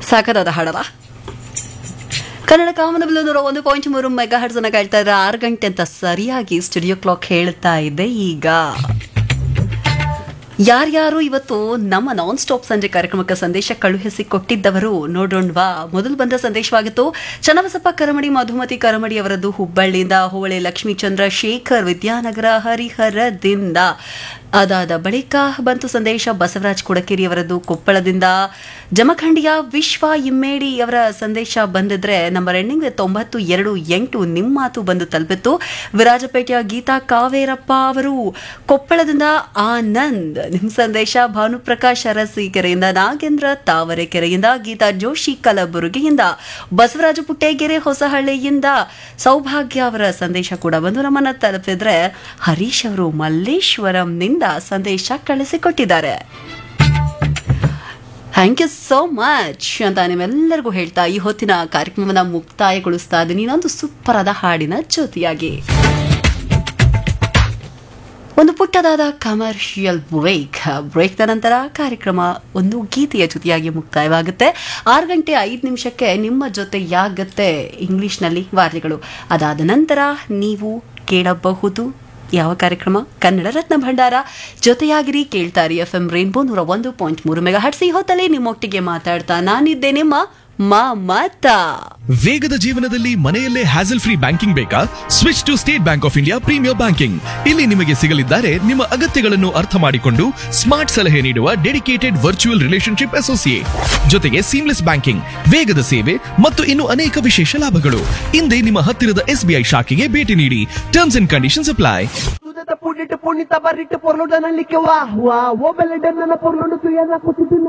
ಸಾಕದಾದ ಹಾಡಲ್ಲ ಕನ್ನಡ ಕಾಮನಬಿಲ್ಲು ನೂರ ಒಂದು ಪಾಯಿಂಟ್ ಮೂರು ಮೆಗಾ ಹರ್ಟ್ಸ್ ಅನ್ನ ಕೇಳ್ತಾ ಇದ್ರೆ ಆರು ಗಂಟೆ ಅಂತ ಸರಿಯಾಗಿ ಸ್ಟುಡಿಯೋ ಕ್ಲಾಕ್ ಹೇಳ್ತಾ ಇದೆ ಈಗ ಯಾರ್ಯಾರು ಇವತ್ತು ನಮ್ಮ ನಾನ್ ಸ್ಟಾಪ್ ಸಂಜೆ ಕಾರ್ಯಕ್ರಮಕ್ಕೆ ಸಂದೇಶ ಕಳುಹಿಸಿ ಕೊಟ್ಟಿದ್ದವರು ನೋಡೋಣ್ವಾ ಮೊದಲು ಬಂದ ಸಂದೇಶವಾಗಿತ್ತು ಚನ್ನಬಸಪ್ಪ ಕರಮಡಿ ಮಧುಮತಿ ಕರಮಡಿ ಅವರದ್ದು ಹುಬ್ಬಳ್ಳಿಯಿಂದ ಹೋಳೆ ಲಕ್ಷ್ಮೀ ಚಂದ್ರಶೇಖರ್ ವಿದ್ಯಾನಗರ ಹರಿಹರದಿಂದ ಅದಾದ ಬಳಿಕ ಬಂತು ಸಂದೇಶ ಬಸವರಾಜ್ ಕುಡಕೇರಿ ಅವರದ್ದು ಕೊಪ್ಪಳದಿಂದ ಜಮಖಂಡಿಯ ವಿಶ್ವ ಇಮ್ಮೇಡಿ ಅವರ ಸಂದೇಶ ಬಂದಿದ್ರೆ ನಂಬರ್ ಎಂಡಿಂಗ್ ತೊಂಬತ್ತು ಎರಡು ಎಂಟು ನಿಮ್ಮ ಮಾತು ಬಂದು ತಲುಪಿತ್ತು ವಿರಾಜಪೇಟೆಯ ಗೀತಾ ಕಾವೇರಪ್ಪ ಅವರು ಕೊಪ್ಪಳದಿಂದ ಆನಂದ್ ನಿಮ್ಮ ಸಂದೇಶ ಭಾನುಪ್ರಕಾಶ್ ಅರಸೀಕೆರೆಯಿಂದ ನಾಗೇಂದ್ರ ತಾವರೆಕೆರೆಯಿಂದ ಗೀತಾ ಜೋಶಿ ಕಲಬುರಗಿಯಿಂದ ಬಸವರಾಜ ಪುಟ್ಟೇಗೆರೆ ಹೊಸಹಳ್ಳಿಯಿಂದ ಸೌಭಾಗ್ಯ ಅವರ ಸಂದೇಶ ಕೂಡ ಬಂದು ನಮ್ಮನ್ನ ತಲುಪಿದ್ರೆ ಹರೀಶ್ ಅವರು ಮಲ್ಲೇಶ್ವರಂನಿಂದ ಸಂದೇಶ ಕಳಿಸಿಕೊಟ್ಟಿದ್ದಾರೆ ಥ್ಯಾಂಕ್ ಯು ಸೋ ಮಚ್ ಅಂತ ನಿಮ್ಮೆಲ್ಲರಿಗೂ ಹೇಳ್ತಾ ಈ ಹೊತ್ತಿನ ಕಾರ್ಯಕ್ರಮವನ್ನು ಮುಕ್ತಾಯಗೊಳಿಸ್ತಾ ಇದ್ದೀನಿ ಇನ್ನೊಂದು ಸೂಪರ್ ಆದ ಹಾಡಿನ ಜೊತೆಯಾಗಿ ಒಂದು ಪುಟ್ಟದಾದ ಕಮರ್ಷಿಯಲ್ ಬ್ರೇಕ್ ಬ್ರೇಕ್ನ ನಂತರ ಕಾರ್ಯಕ್ರಮ ಒಂದು ಗೀತೆಯ ಜೊತೆಯಾಗಿ ಮುಕ್ತಾಯವಾಗುತ್ತೆ ಆರು ಗಂಟೆ ಐದು ನಿಮಿಷಕ್ಕೆ ನಿಮ್ಮ ಜೊತೆ ಯಾಗತ್ತೆ ಇಂಗ್ಲಿಷ್ನಲ್ಲಿ ವಾರ್ತೆಗಳು ಅದಾದ ನಂತರ ನೀವು ಕೇಳಬಹುದು ಯಾವ ಕಾರ್ಯಕ್ರಮ ಕನ್ನಡ ರತ್ನ ಭಂಡಾರ ಜೊತೆಯಾಗಿರಿ ಕೇಳ್ತಾರಿ ಎಫ್ ಎಂ ರೇನ್ಬೋ ನೂರ ಒಂದು ಪಾಯಿಂಟ್ ಮೂರು ಮೆಗಾ ಹಟ್ಸಿ ಹೊತ್ತಲ್ಲಿ ನಿಮ್ಮೊಟ್ಟಿಗೆ ಮಾತಾಡ್ತಾ ನಾನಿದ್ದೆ ನಿಮ್ಮ ಮಾತಾ ವೇಗದ ಜೀವನದಲ್ಲಿ ಮನೆಯಲ್ಲೇ ಹ್ಯಾಸಲ್ ಫ್ರೀ ಬ್ಯಾಂಕಿಂಗ್ ಬೇಕಾ switch to State Bank of India premier banking ಇಲ್ಲಿ ನಿಮಗೆ ಸಿಗಲಿದ್ದಾರೆ ನಿಮ್ಮ ಅಗತ್ಯಗಳನ್ನು ಅರ್ಥ ಮಾಡಿಕೊಂಡು ಸ್ಮಾರ್ಟ್ ಸಲಹೆ ನೀಡುವ ಡೆಡಿಕೇಟೆಡ್ ವರ್ಚುವಲ್ ರಿಲೇಶನ್ಶಿಪ್ ಅಸೋಸಿಯೇಟ್ ಜೊತೆಗೆ ಸೀಮ್ಲೆಸ್ ಬ್ಯಾಂಕಿಂಗ್ ವೇಗದ ಸೇವೆ ಮತ್ತು ಇನ್ನು ಅನೇಕ ವಿಶೇಷ ಲಾಭಗಳು ಹಿಂದೆ ನಿಮ್ಮ ಹತ್ತಿರದ ಎಸ್ಬಿಐ ಶಾಖೆಗೆ ಭೇಟಿ ನೀಡಿ terms and conditions apply Sudah terpudit, terpunit, tabarik, terporlo, dan ang likawa. Wow, wow, baladan na naporlo, nutuyan ako,